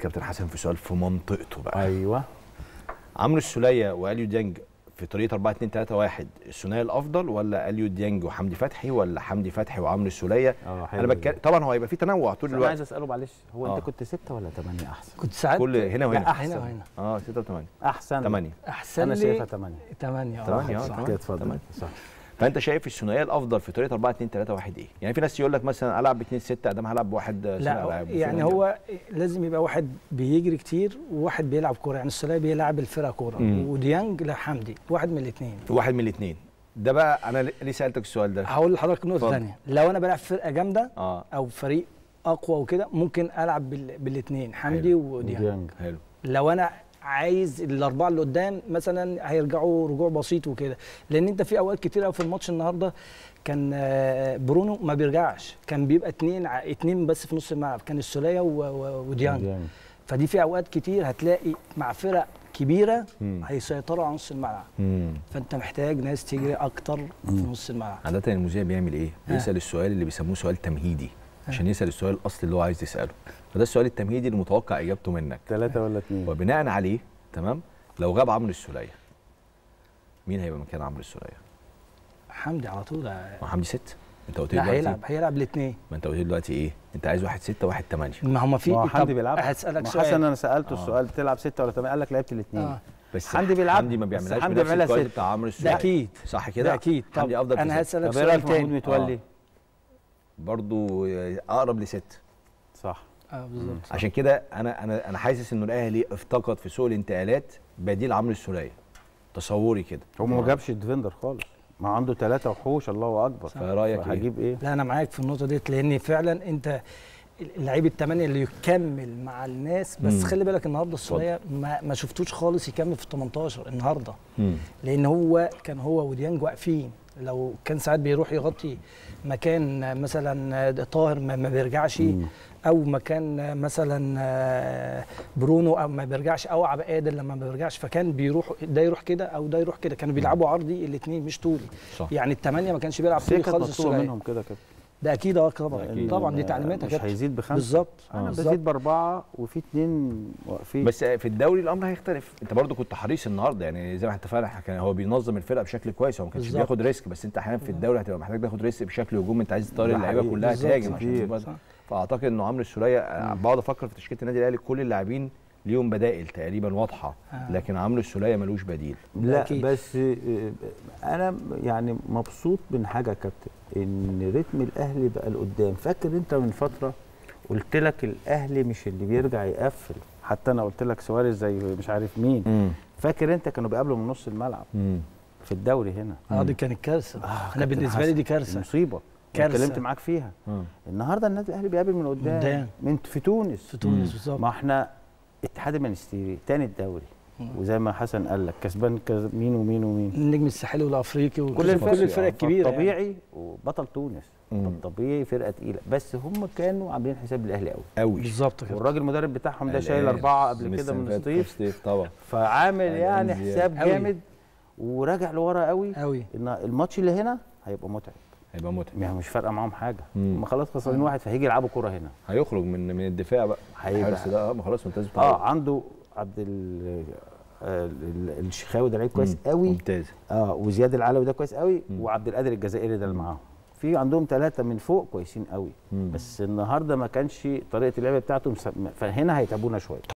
كابتن حسن في سؤال في منطقته بقى ايوه عمرو السوليه واليو ديانج في طريقه 4 2 3 1 الثنائي الافضل ولا اليو ديانج وحمدي فتحي ولا حمدي فتحي وعمرو السوليه اه حلو انا بتكلم طبعا هو هيبقى في تنوع طول بس انا عايز الوقت اساله معلش هو آه. انت كنت ستة ولا ثمانية احسن كنت ساعات كل هنا وهنا لا، أحسن. هنا وهنا اه 6 و8 احسن 8 احسن انا لي شايفها ثمانية 8 تمانية، آه، صح. تمانية. كده اتفضل تمام. صح فانت شايف الثنائيه الافضل في طريقه 4 2 3 1 ايه يعني في ناس يقول لك مثلا العب 2 6 ادام هلعب بواحد ثنائي لا ألعب يعني ثنائي. هو لازم يبقى واحد بيجري كتير وواحد بيلعب كوره يعني السوليه بيلعب الفرقه كوره مم. وديانج لا حمدي واحد من الاثنين واحد من الاثنين ده بقى انا ليه سالتك السؤال ده هقول لحضرتك نقطه اتفضل. ثانيه لو انا بلعب فرقه جامده اه او فريق اقوى وكده ممكن العب بالاثنين حمدي وديانج ديانج حلو لو انا عايز الاربعه اللي قدام مثلا هيرجعوا رجوع بسيط وكده لان انت في اوقات كتير قوي في الماتش النهارده كان آه، برونو ما بيرجعش كان بيبقى اتنين ع- اتنين بس في نص الملعب كان السوليه و- و- وديانج ديانج فدي في اوقات كتير هتلاقي مع فرق كبيره مم. هيسيطروا على نص الملعب امم فانت محتاج ناس تجري اكتر في نص الملعب عادة المذيع بيعمل ايه؟ آه. بيسأل السؤال اللي بيسموه سؤال تمهيدي عشان يسأل السؤال الأصلي اللي هو عايز يسأله فده السؤال التمهيدي اللي متوقع إجابته منك ثلاثة ولا اثنين وبناء عليه تمام لو غاب عمرو السولية مين هيبقى مكان عمرو السولية؟ حمدي على طول ما هو حمدي ست انت قلت لي لا دلوقتي هيلعب هيلعب الاثنين ما انت قلت لي دلوقتي ايه؟ انت عايز واحد ستة واحد ثمانية ما هم في ما هو طب حمدي بيلعب هسالك ما سؤال حسن انا سالته آه. السؤال تلعب ستة ولا ثمانية قال لك لعبت الاثنين آه. بس حمدي بيلعب حمدي ما بس بيعملهاش حمدي بنفس بيعملها الكواليتي ست. بتاع عمرو ده السولية اكيد صح كده؟ ده اكيد طب حمدي أفضل في انا ست. هسالك طب ايه رايك سؤال في محمود تاني متولي؟ برضو أقرب لست صح اه بالظبط عشان كده انا انا انا حاسس انه الاهلي افتقد في سوق الانتقالات بديل عمرو السولية تصوري كده هو ما جابش ديفندر خالص ما عنده ثلاثة وحوش الله اكبر فرأيك إيه؟ هجيب ايه؟ لا انا معاك في النقطه ديت لان فعلا انت اللعيب الثمانيه اللي يكمل مع الناس بس مم. خلي بالك النهارده السوليه ما, ما شفتوش خالص يكمل في ال 18 النهارده مم. لان هو كان هو وديانج واقفين لو كان ساعات بيروح يغطي مكان مثلا طاهر ما ما بيرجعش مم. او مكان مثلا آه، برونو او ما بيرجعش او عبد قادر لما ما بيرجعش فكان بيروح ده يروح كده او ده يروح كده كانوا بيلعبوا عرضي الاثنين مش طولي صح يعني الثمانيه ما كانش بيلعب بس هي طولي كانت خالص مطلوبة السولية. منهم كده كده ده اكيد اه طبعا أكيد. طبعا دي تعليماتها مش كابتن هيزيد بخمسة بالظبط انا آه. بزيد باربعة وفي اثنين واقفين بس في الدوري الامر هيختلف انت برضو كنت حريص النهارده يعني زي ما اتفقنا إحنا كان هو بينظم الفرقه بشكل كويس هو ما كانش بالظبط. بياخد ريسك بس انت احيانا في الدوري هتبقى محتاج تاخد ريسك بشكل هجومي انت عايز تطير ده اللعيبه حقيقي. كلها بالظبط. تهاجم عشان كتير. تبقى- صح. فاعتقد انه عمرو السوليه آه، بقعد افكر في تشكيله النادي الاهلي كل اللاعبين ليهم بدائل تقريبا واضحه آه. لكن عمرو السوليه ملوش بديل لا أكيد. بس آه، انا يعني مبسوط من حاجه يا كابتن ان رتم الاهلي بقى لقدام فاكر انت من فتره قلت لك الاهلي مش اللي بيرجع يقفل حتى انا قلت لك سواريز زي مش عارف مين فاكر انت كانوا بيقابلوا من نص الملعب في الدوري هنا اه دي كانت كارثه آه، انا كابتن بالنسبه حسن، لي دي كارثه مصيبه كارثة. اتكلمت معاك فيها النهارده النادي الاهلي بيقابل من قدام, قدام. من في تونس في تونس بالظبط ما احنا اتحاد المنستيري تاني الدوري وزي ما حسن قال لك كسبان كز- مين ومين ومين النجم الساحلي والافريقي وكل كل الفرق كل الفرق الكبيره يعني. طبيعي وبطل تونس مم. طبيعي فرقه تقيله بس هم كانوا عاملين حساب الاهلي قوي قوي بالظبط كده والراجل المدرب بتاعهم ده شايل قلقان. اربعه قبل لسه كده من فات الصيف ستيف طبعا فعامل قلقان يعني زيادة. حساب قوي. جامد وراجع لورا قوي قوي ان الماتش اللي هنا هيبقى متعب هيبقى متعب يعني مش فارقه معاهم حاجه مم. هم خلاص خسرانين واحد فهيجي يلعبوا كوره هنا هيخرج من من الدفاع بقى هيبقى. الحارس ده اه ما خلاص ممتاز بتاعه اه عنده عبد ال- آه، ال- الشخاوي ده لعيب كويس مم. قوي ممتاز اه وزياد العلوي ده كويس قوي مم. وعبد القادر الجزائري ده اللي معاهم في عندهم ثلاثه من فوق كويسين قوي مم. بس النهارده ما كانش طريقه اللعب بتاعته مس- فهنا هيتعبونا شويه